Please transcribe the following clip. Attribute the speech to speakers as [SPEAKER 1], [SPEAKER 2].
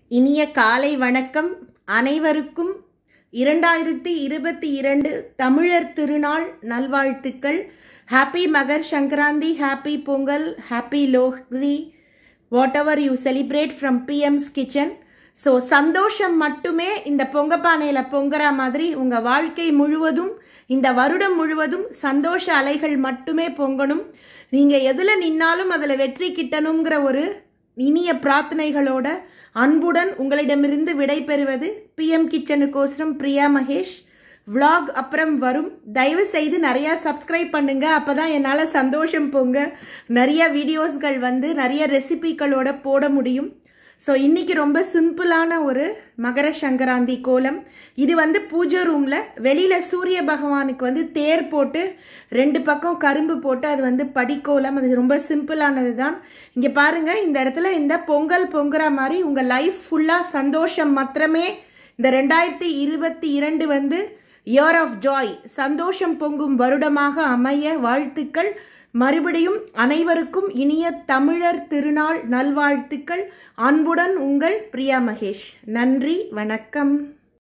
[SPEAKER 1] இனிய காலை வணக்கம் அனைவருக்கும் இரண்டாயிரத்தி இருபத்தி இரண்டு தமிழர் திருநாள் நல்வாழ்த்துக்கள் happy Makar Sankranti happy Pongal happy Lohri whatever you celebrate from PM's kitchen so சந்தோஷம் மட்டுமே இந்த பொங்கப்பானையில் பொங்குற மாதிரி உங்கள் வாழ்க்கை முழுவதும் இந்த வருடம் முழுவதும் சந்தோஷ அலைகள் மட்டுமே பொங்கணும் நீங்கள் எதில் நின்னாலும் அதில் வெற்றி கிட்டணுங்கிற ஒரு இனிய பிரார்த்தனைகளோட அன்புடன் உங்களிடமிருந்து விடை பெறுவது பிஎம் கிச்சனுக்கோசரம் பிரியா மகேஷ் vlog அப்புறம் வரும் தயவு செய்து நிறையா சப்ஸ்கிரைப் பண்ணுங்க அப்பதான் என்னால் சந்தோஷம் போங்க நிறைய வீடியோஸ்கள் வந்து நிறைய ரெசிபிகளோட போட முடியும் ஸோ இன்னைக்கு ரொம்ப சிம்பிளான ஒரு மகர சங்கராந்தி கோலம் இது வந்து பூஜை ரூமில் வெளியில் சூரிய பகவானுக்கு வந்து தேர் போட்டு ரெண்டு பக்கம் கரும்பு போட்டு அது வந்து படிக்கோலம் அது ரொம்ப சிம்பிளானது தான் இங்கே பாருங்க இந்த இடத்துல இந்த பொங்கல் பொங்குற மாதிரி உங்கள் லைஃப் ஃபுல்லாக சந்தோஷம் மாத்திரமே இந்த ரெண்டாயிரத்தி இருபத்தி இரண்டு வந்து இயர் ஆஃப் ஜாய் சந்தோஷம் பொங்கும் வருடமாக அமைய வாழ்த்துக்கள் மறுபடியும் அனைவருக்கும் இனிய தமிழர் திருநாள் நல்வாழ்த்துக்கள் அன்புடன் உங்கள் பிரியா மகேஷ் நன்றி வணக்கம்